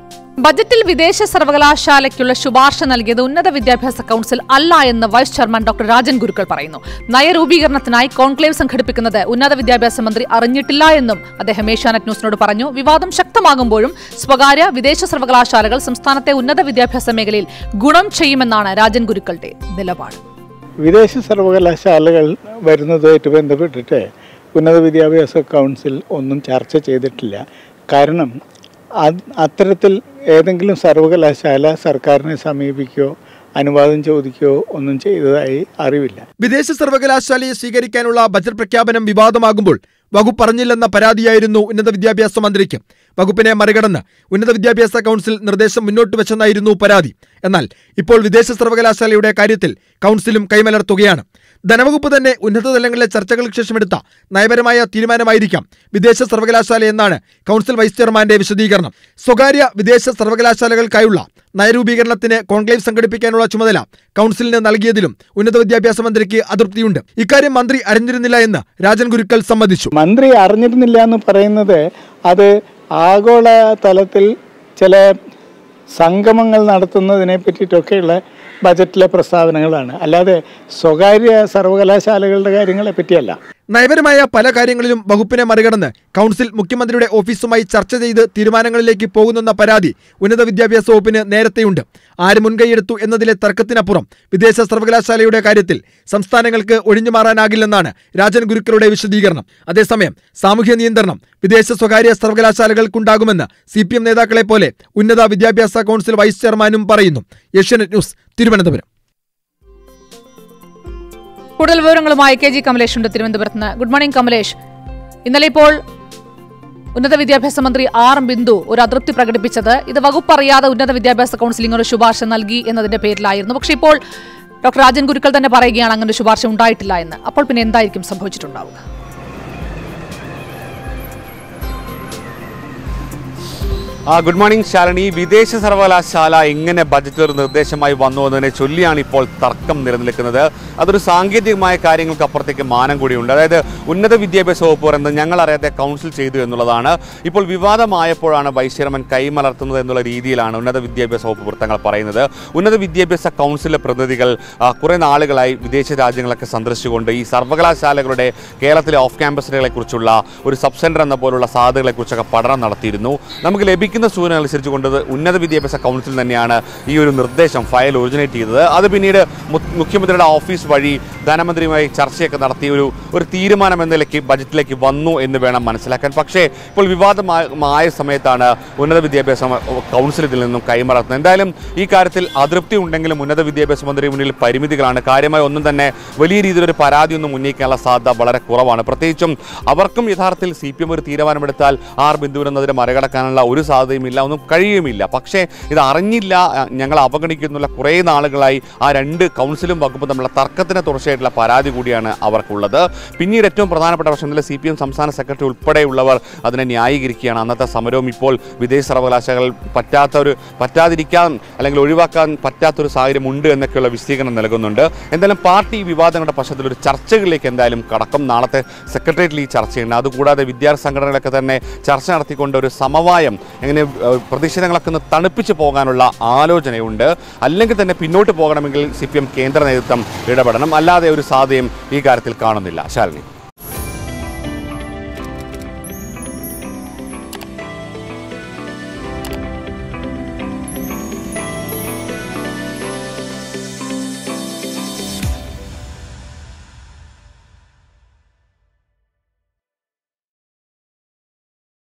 ബജറ്റിൽ വിദേശ സർവകലാശാലയ്ക്കുള്ള ശുപാർശ നൽകിയത് ഉന്നത വിദ്യാഭ്യാസ കൌൺസിൽ അല്ല എന്ന് vice chairman doctor Rajan Gurukkal പറയുന്നു നയരൂപീകരണത്തിനായി കോൺക്ലേവ് സംഘടിപ്പിക്കുന്നത് ഉന്നത വിദ്യാഭ്യാസ മന്ത്രി അറിഞ്ഞിട്ടില്ല എന്നും അദ്ദേഹം ഏഷ്യാനെറ്റ് ന്യൂസിനോട് പറഞ്ഞു വിവാദം ശക്തമാകുമ്പോഴും സ്വകാര്യ വിദേശ സർവകലാശാലകൾ സംസ്ഥാനത്തെ ഉന്നത വിദ്യാഭ്യാസ മേഖലയിൽ ഗുണം ചെയ്യുമെന്നാണ് രാജൻ ഗുരുക്കളുടെ നിലപാട് വിദേശ സർവകലാശാലകൾ വരുന്നതുമായിട്ട് ബന്ധപ്പെട്ടിട്ട് ഉന്നത വിദ്യാഭ്യാസ കൗൺസിൽ ഒന്നും ചർച്ച ചെയ്തിട്ടില്ല കാരണം അത് അത്തരത്തിൽ ഏതെങ്കിലും സർവകലാശാല സർക്കാരിനെ സമീപിക്കുകയോ അനുവാദം ചോദിക്കുകയോ ഒന്നും ചെയ്തതായി അറിവില്ല വിദേശ സർവകലാശാലയെ സ്വീകരിക്കാനുള്ള ബജറ്റ് പ്രഖ്യാപനം വിവാദമാകുമ്പോൾ വകുപ്പ് പറഞ്ഞില്ലെന്ന പരാതിയായിരുന്നു ഉന്നത വിദ്യാഭ്യാസ മന്ത്രിക്ക് വകുപ്പിനെ മറികടന്ന് ഉന്നത വിദ്യാഭ്യാസ കൗൺസിൽ നിർദ്ദേശം മുന്നോട്ട് വെച്ചെന്നായിരുന്നു പരാതി എന്നാൽ ഇപ്പോൾ വിദേശ സർവകലാശാലയുടെ കാര്യത്തിൽ കൗൺസിലും കൈമലർത്തുകയാണ് ധനവകുപ്പ് തന്നെ ഉന്നതതലങ്ങളിലെ ചർച്ചകൾക്ക് ശേഷമെടുത്ത നയപരമായ തീരുമാനമായിരിക്കാം വിദേശ സർവകലാശാല എന്നാണ് കൗൺസിൽ വൈസ് ചെയർമാന്റെ വിശദീകരണം സ്വകാര്യ വിദേശ സർവകലാശാലകൾക്കായുള്ള നയരൂപീകരണത്തിന് കോൺക്ലേവ് സംഘടിപ്പിക്കാനുള്ള ചുമതല കൗൺസിലിന് നൽകിയതിലും ഉന്നത വിദ്യാഭ്യാസ മന്ത്രിക്ക് അതൃപ്തിയുണ്ട് ഇക്കാര്യം മന്ത്രി അറിഞ്ഞിരുന്നില്ല എന്ന് രാജൻ ഗുരുക്കൾ സമ്മതിച്ചു മന്ത്രി അറിഞ്ഞിരുന്നില്ല എന്ന് പറയുന്നത് അത് ആഗോള തലത്തിൽ ചില സംഗമങ്ങൾ നടത്തുന്നതിനെ പറ്റിയിട്ടൊക്കെയുള്ള ബജറ്റിലെ പ്രസ്താവനകളാണ് അല്ലാതെ സ്വകാര്യ സർവകലാശാലകളുടെ കാര്യങ്ങളെ പറ്റിയല്ല നയപരമായ പല കാര്യങ്ങളിലും വകുപ്പിനെ മറികടന്ന് കൗൺസിൽ മുഖ്യമന്ത്രിയുടെ ഓഫീസുമായി ചർച്ച ചെയ്ത് തീരുമാനങ്ങളിലേക്ക് പോകുന്നെന്ന പരാതി ഉന്നത വിദ്യാഭ്യാസ വകുപ്പിന് നേരത്തെയുണ്ട് ആര് മുൻകൈയെടുത്തു എന്നതിലെ തർക്കത്തിനപ്പുറം വിദേശ സർവകലാശാലയുടെ കാര്യത്തിൽ സംസ്ഥാനങ്ങൾക്ക് ഒഴിഞ്ഞുമാറാനാകില്ലെന്നാണ് രാജൻ ഗുരുക്കളുടെ വിശദീകരണം അതേസമയം സാമൂഹ്യ നിയന്ത്രണം വിദേശ സ്വകാര്യ സർവകലാശാലകൾക്കുണ്ടാകുമെന്ന് സി പി എം നേതാക്കളെ പോലെ ഉന്നത വിദ്യാഭ്യാസ കൗൺസിൽ വൈസ് ചെയർമാനും പറയുന്നു ഏഷ്യാനെറ്റ് ന്യൂസ് തിരുവനന്തപുരം കൂടുതൽ വിവരങ്ങളുമായി കെ ജി കമലേഷ് ഉണ്ട് തിരുവനന്തപുരത്ത് നിന്ന് ഗുഡ് മോർണിംഗ് കമലേഷ് ഇന്നലെ ഇപ്പോൾ ഉന്നത വിദ്യാഭ്യാസ മന്ത്രി ആർ ബിന്ദു ഒരു അതൃപ്തി പ്രകടിപ്പിച്ചത് ഇത് വകുപ്പ് അറിയാതെ ഉന്നത വിദ്യാഭ്യാസ കൗൺസിലിംഗ് ഒരു ശുപാർശ നൽകി എന്നതിന്റെ പേരിലായിരുന്നു പക്ഷേ ഇപ്പോൾ ഡോക്ടർ രാജൻ ഗുരുക്കൾ തന്നെ പറയുകയാണ് അങ്ങനെ ഒരു ശുപാർശ ഉണ്ടായിട്ടില്ല എന്ന് അപ്പോൾ പിന്നെ എന്തായിരിക്കും സംഭവിച്ചിട്ടുണ്ടാവുക ആ ഗുഡ് മോർണിംഗ് ശാലിനി വിദേശ സർവകലാശാല എങ്ങനെ ബജറ്റിൽ ഒരു നിർദ്ദേശമായി വന്നു എന്നതിനെ ചൊല്ലിയാണ് ഇപ്പോൾ തർക്കം നിലനിൽക്കുന്നത് അതൊരു സാങ്കേതികമായ കാര്യങ്ങൾക്ക് അപ്പുറത്തേക്ക് മാനം കൂടിയുണ്ട് അതായത് ഉന്നത വിദ്യാഭ്യാസ വകുപ്പ് പറയുന്നത് ഞങ്ങൾ അറിയാതെ കൗൺസിൽ ചെയ്തു എന്നുള്ളതാണ് ഇപ്പോൾ വിവാദമായപ്പോഴാണ് വൈസ് ചെയർമാൻ കൈമലർത്തുന്നത് എന്നുള്ള രീതിയിലാണ് ഉന്നത വിദ്യാഭ്യാസ വകുപ്പ് വൃത്തങ്ങൾ പറയുന്നത് ഉന്നത വിദ്യാഭ്യാസ കൗൺസിലെ പ്രതിനിധികൾ ആ, കുറേ നാളുകളായി വിദേശ രാജ്യങ്ങളൊക്കെ സന്ദർശിച്ചുകൊണ്ട് ഈ സർവകലാശാലകളുടെ കേരളത്തിലെ ഓഫ് ക്യാമ്പസുകളെ കുറിച്ചുള്ള ഒരു സബ് സെന്റർ എന്ന പോലുള്ള സാധ്യതകളെക്കുറിച്ചൊക്കെ പഠനം നടത്തിയിരുന്നു നമുക്ക് ലഭിക്കുന്ന സൂചന അനുസരിച്ച് കൊണ്ട് ഉന്നത വിദ്യാഭ്യാസ കൗൺസിൽ തന്നെയാണ് ഈ ഒരു നിർദ്ദേശം ഫയൽ ഒറിജിനേറ്റ് ചെയ്തത് അത് പിന്നീട് മു- മുഖ്യമന്ത്രിയുടെ ഓഫീസ് വഴി ധനമന്ത്രിയുമായി ചർച്ചയൊക്കെ നടത്തി ഒരു ഒരു തീരുമാനം എന്ന നിലയ്ക്ക് ബജറ്റിലേക്ക് വന്നു എന്ന് വേണം മനസ്സിലാക്കാൻ പക്ഷേ ഇപ്പോൾ വിവാദമായ സമയത്താണ് ഉന്നത വിദ്യാഭ്യാസ കൗൺസിൽ ഇതിൽ നിന്നും കൈമറത്തുന്നത് എന്തായാലും ഈ കാര്യത്തിൽ അതൃപ്തി ഉണ്ടെങ്കിലും ഉന്നത വിദ്യാഭ്യാസ മന്ത്രി മുന്നിൽ പരിമിതികളാണ് കാര്യമായി ഒന്നും തന്നെ വലിയ രീതിയിലൊരു പരാതിയൊന്നും ഉന്നയിക്കാനുള്ള സാധ്യത വളരെ കുറവാണ് പ്രത്യേകിച്ചും അവർക്കും യഥാർത്ഥത്തിൽ സി പി എം ഒരു തീരുമാനമെടുത്താൽ ആർ ബിന്ദുവിനെന്നതിനെ മറികടക്കാനുള്ള ഒരു സാധ്യതയും ഇല്ല ഒന്നും കഴിയുമില്ല പക്ഷേ ഇത് അറിഞ്ഞില്ല അഹ് ഞങ്ങൾ അവഗണിക്കുന്നുള്ള കുറേ നാളുകളായി ആ രണ്ട് കൗൺസിലും വകുപ്പും തമ്മിലുള്ള തർക്കത്തിന് തുടർച്ചയായിട്ടുള്ള പരാതി കൂടിയാണ് അവർക്കുള്ളത് പിന്നീട് ഏറ്റവും പ്രധാനപ്പെട്ട പ്രശ്നം ഇന്നലെ സി പി എം സംസ്ഥാന സെക്രട്ടറി ഉൾപ്പെടെയുള്ളവർ അതിനെ ന്യായീകരിക്കുകയാണ് അന്നത്തെ സമരവും ഇപ്പോൾ വിദേശ സർവകലാശാലകൾ പറ്റാത്ത ഒരു പറ്റാതിരിക്കാൻ അല്ലെങ്കിൽ ഒഴിവാക്കാൻ പറ്റാത്തൊരു സാഹചര്യം ഉണ്ട് എന്നൊക്കെയുള്ള വിശദീകരണം നൽകുന്നുണ്ട് എന്തായാലും പാർട്ടി ഈ വിവാദങ്ങളുടെ പശ്ചാത്തലത്തിൽ ഒരു ചർച്ചകളിലേക്ക് എന്തായാലും കടക്കും നാളത്തെ സെക്രട്ടേറിയറ്റിൽ ഈ ചർച്ചയുണ്ട് അതുകൂടാതെ വിദ്യാർത്ഥി സംഘടനകളൊക്കെ തന്നെ ചർച്ച നടത്തിക്കൊണ്ട് ഒരു സമവായം എങ്ങനെ ഏഹ്, പ്രതിഷേധങ്ങളൊക്കെ ഒന്ന് തണുപ്പിച്ച് പോകാനുള്ള ആലോചനയുണ്ട് അല്ലെങ്കിൽ തന്നെ പിന്നോട്ട് പോകണമെങ്കിൽ സി കേന്ദ്ര നേതൃത്വം ഇടപെടണം അല്ലാതെ ഒരു സാധ്യതയും ഈ കാര്യത്തിൽ കാണുന്നില്ല ശാലിനി